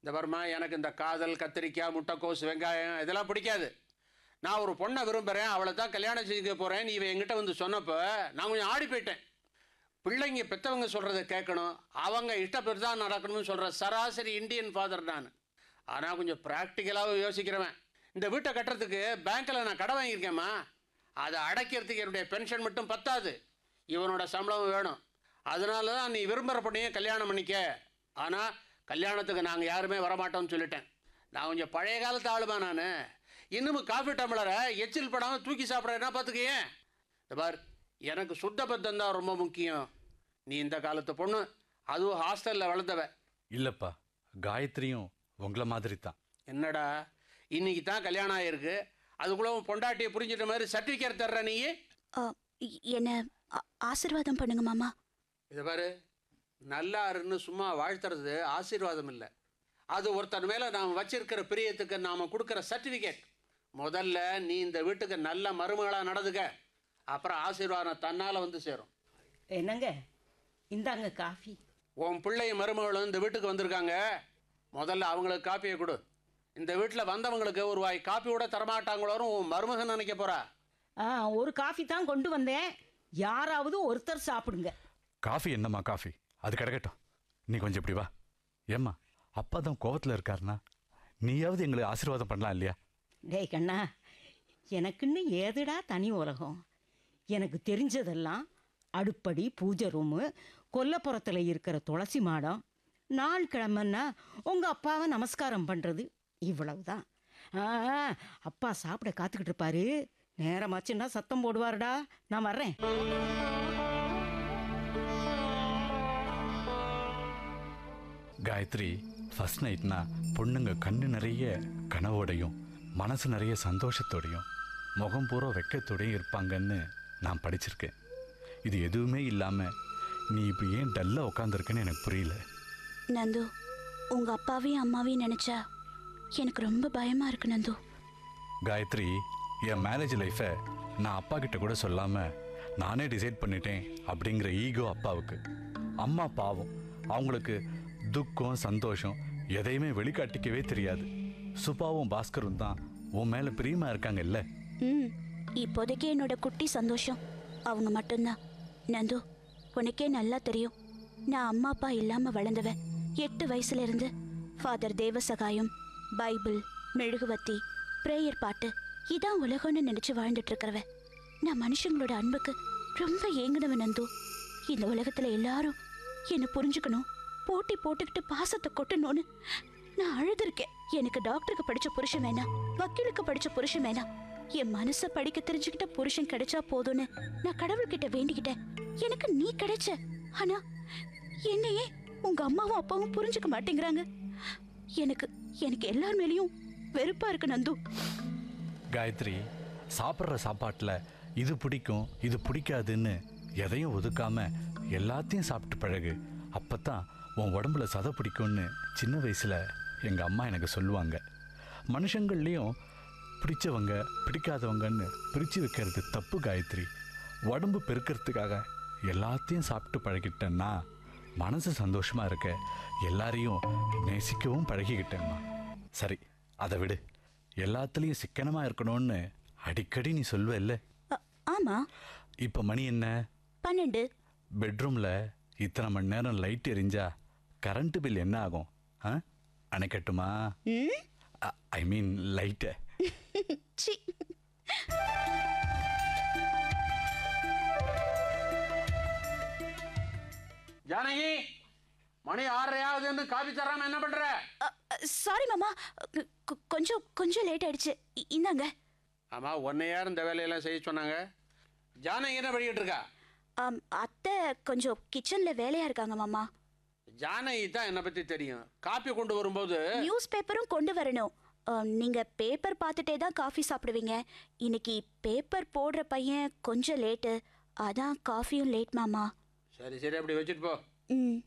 இந்த வருமா எனக்கு இந்த காதல் கத்திரிக்காய் முட்டைக்கோஸ் வெங்காயம் இதெல்லாம் பிடிக்காது நான் ஒரு பொண்ணை விரும்புகிறேன் அவளை தான் கல்யாணம் செஞ்சுக்க போகிறேன் நீ இவன் என்கிட்ட வந்து சொன்னப்போ நான் கொஞ்சம் ஆடி போயிட்டேன் பிள்ளைங்க பெற்றவங்க சொல்கிறத கேட்கணும் அவங்க இஷ்டப்பட்டு தான் நடக்கணும்னு சொல்கிற சராசரி இந்தியன் ஃபாதர் நான் ஆனால் கொஞ்சம் ப்ராக்டிக்கலாகவும் யோசிக்கிறவன் இந்த வீட்டை கட்டுறதுக்கு பேங்க்கில் நான் கடை வாங்கியிருக்கேம்மா அதை அடைக்கிறதுக்கு என்னுடைய பென்ஷன் மட்டும் பத்தாது இவனோட சம்பளம் வேணும் அதனால தான் நீ விரும்புகிற பொண்ணையே கல்யாணம் பண்ணிக்க ஆனால் கல்யாணத்துக்கு நாங்கள் யாருமே வரமாட்டோம்னு சொல்லிட்டேன் நான் கொஞ்சம் பழைய காலத்து ஆளுமா நான் இன்னமும் காஃபி டம்ளரை எச்சில் படாமல் தூக்கி சாப்பிட்றேன்னா பார்த்துக்கேன் இந்த பார் எனக்கு சுத்த பத்தம் தான் ரொம்ப முக்கியம் நீ இந்த காலத்து பொண்ணு அதுவும் ஹாஸ்டலில் வளர்ந்தவ இல்லப்பா காயத்ரியும் உங்களை மாதிரி தான் என்னடா இன்னைக்கு தான் கல்யாணம் ஆயிருக்கு அதுக்குள்ள உன் பொண்டாட்டியை புரிஞ்சிட்ட மாதிரி சர்டிஃபிகேட் தர்ற நீ ஆ, இ- என்ன ஆ- ஆசீர்வாதம் பண்ணுங்க மாமா இதை பாரு நல்லா இருன்னு சும்மா வாழ்த்துறது ஆசீர்வாதம் இல்லை அது ஒருத்தன் மேலே நாம் வச்சிருக்கிற பிரியத்துக்கு நாம் கொடுக்குற சர்டிஃபிகேட் முதல்ல நீ இந்த வீட்டுக்கு நல்ல மருமகளாக நடந்துக்க அப்புறம் ஆசீர்வாதம் தன்னால் வந்து சேரும் என்னங்க இந்தாங்க காஃபி உன் பிள்ளை மருமகளும் இந்த வீட்டுக்கு வந்திருக்காங்க முதல்ல அவங்களுக்கு காப்பியை கொடு இந்த வீட்டில் வந்தவங்களுக்கு ஒரு வாய் காப்பி கூட தரமாட்டாங்களோன்னு உன் மருமகன் நினைக்க போறா ஆ ஒரு காஃபி தான் கொண்டு வந்தேன் யாராவது ஒருத்தர் சாப்பிடுங்க காஃபி என்னம்மா காஃபி அது கிடக்கட்டும் நீ கொஞ்சம் இப்படி வா ஏம்மா அப்பா தான் கோவத்தில் இருக்காருனா நீயாவது எங்களுக்கு ஆசீர்வாதம் பண்ணலாம் இல்லையா டேய் கண்ணா எனக்குன்னு ஏதுடா தனி உலகம் எனக்கு தெரிஞ்சதெல்லாம் அடுப்படி பூஜை ரூமு கொல்லப்புறத்தில் இருக்கிற துளசி மாடம் நாள் கிழமைன்னா உங்கள் அப்பாவை நமஸ்காரம் பண்ணுறது இவ்வளவுதான் ஆ அப்பா சாப்பிட காத்துக்கிட்டு இருப்பாரு நேரமாச்சுன்னா சத்தம் போடுவாருடா நான் வர்றேன் காயத்ரி ஃபர்ஸ்ட் நைட்னா பொண்ணுங்க கண்ணு நிறைய கனவோடையும் மனசு நிறைய சந்தோஷத்தோடையும் முகம் பூரா வெக்கத்தோடையும் இருப்பாங்கன்னு நான் படிச்சிருக்கேன் இது எதுவுமே இல்லாமல் நீ இப்போ ஏன் டல்லாக உட்காந்துருக்குன்னு எனக்கு புரியல நந்து உங்க அப்பாவையும் அம்மாவையும் நினைச்சா எனக்கு ரொம்ப பயமா இருக்கு நந்து காயத்ரி என் மேரேஜ் லைஃப்பை நான் அப்பா கிட்ட கூட சொல்லாமல் நானே டிசைட் பண்ணிட்டேன் அப்படிங்கிற ஈகோ அப்பாவுக்கு அம்மா பாவம் அவங்களுக்கு துக்கம் சந்தோஷம் எதையுமே வெளிக்காட்டிக்கவே தெரியாது சுபாவும் பாஸ்கரும் தான் உன் மேலே பிரியமாக இருக்காங்கல்ல ம் இப்போதைக்கு என்னோட குட்டி சந்தோஷம் அவங்க மட்டும்தான் நந்து உனக்கே நல்லா தெரியும் நான் அம்மா அப்பா இல்லாம வளர்ந்தவன் எட்டு வயசுல இருந்து ஃபாதர் தேவசகாயம் பைபிள் மெழுகுவத்தி பிரேயர் பாட்டு இதான் உலகம்னு நினைச்சு வாழ்ந்துட்டு இருக்கிறவ நான் மனுஷங்களோட அன்புக்கு ரொம்ப ஏங்குனவன் நந்து இந்த உலகத்துல எல்லாரும் என்னை புரிஞ்சுக்கணும் போட்டி போட்டுக்கிட்டு பாசத்தை கொட்டணும்னு நான் அழுதுருக்கேன் எனக்கு டாக்டருக்கு படிச்ச புருஷன் வேணாம் வக்கீலுக்கு படிச்ச புருஷன் வேணாம் என் மனச படிக்க தெரிஞ்சுக்கிட்ட புருஷன் கிடைச்சா போதும்னு நான் கடவுள்கிட்ட வேண்டிக்கிட்டேன் எனக்கு நீ கிடைச்ச ஆனா என்னையே உங்க அம்மாவும் அப்பாவும் புரிஞ்சுக்க மாட்டேங்கிறாங்க எனக்கு எனக்கு எல்லார் மேலயும் வெறுப்பா இருக்கு நந்து காயத்ரி சாப்பிட்ற சாப்பாட்டில் இது பிடிக்கும் இது பிடிக்காதுன்னு எதையும் ஒதுக்காம எல்லாத்தையும் சாப்பிட்டு பழகு அப்பதான் உன் உடம்புல சதை பிடிக்கும்னு சின்ன வயசில் எங்கள் அம்மா எனக்கு சொல்லுவாங்க மனுஷங்கள்லேயும் பிடிச்சவங்க பிடிக்காதவங்கன்னு பிரித்து வைக்கிறது தப்பு காயத்ரி உடம்பு பெருக்கிறதுக்காக எல்லாத்தையும் சாப்பிட்டு பழகிட்டேன்னா மனசு சந்தோஷமா இருக்க எல்லாரையும் நேசிக்கவும் பழகிக்கிட்டேம்மா சரி அதை விடு எல்லாத்துலேயும் சிக்கனமா இருக்கணும்னு அடிக்கடி நீ சொல்வல்ல அ- ஆமா இப்போ மணி என்ன பன்னெண்டு பெட்ரூமில் இத்தனை மணி நேரம் லைட் எரிஞ்சா கரண்ட் பில் என்ன ஆகும் ஆ அணைக்கட்டுமா ம் ஐ மீன் லைட்டை சி ஜானகி மணி ஆறரையாவதுன்னு காபி தராம என்ன பண்ற சாரி மாமா கொ- கொ- கொஞ்சம் கொஞ்சம் லேட் ஆயிடுச்சு இ- இந்தாங்க ஆமா உன்னை யார் இந்த வேலையெல்லாம் செய்ய சொன்னாங்க ஜானகி என்ன பண்ணிக்கிட்டு இருக்கா ஆம், அத்தை கொஞ்சம் கிச்சன்ல வேலையா இருக்காங்க மாமா ஜானகி தான் என்னை பத்தி தெரியும் காப்பி கொண்டு வரும்போது நியூஸ் பேப்பரும் கொண்டு வரணும் ஆம், நீங்க பேப்பர் பார்த்துட்டே தான் காஃபி சாப்பிடுவீங்க இன்னைக்கு பேப்பர் போடுற பையன் கொஞ்சம் லேட்டு அதான் காஃபியும் லேட் மாமா சரி சரி அப்படி வச்சுட்டு போ ம்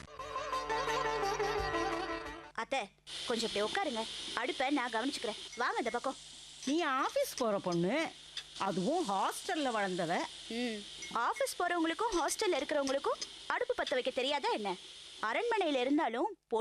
அத்தை கொஞ்சம் இப்படி உட்காருங்க அடுப்பை நான் கவனிச்சுக்கிறேன் வாங்க இந்த பக்கம் நீ ஆஃபீஸ் போகிற பொண்ணு அதுவும் ஹாஸ்டலில் வளர்ந்தவ ம் ஆஃபீஸ் போகிறவங்களுக்கும் ஹாஸ்டலில் இருக்கிறவங்களுக்கும் அடுப்பு பற்ற வைக்க தெரியாதா என்ன அரண்மனையில் இருந்தாலும்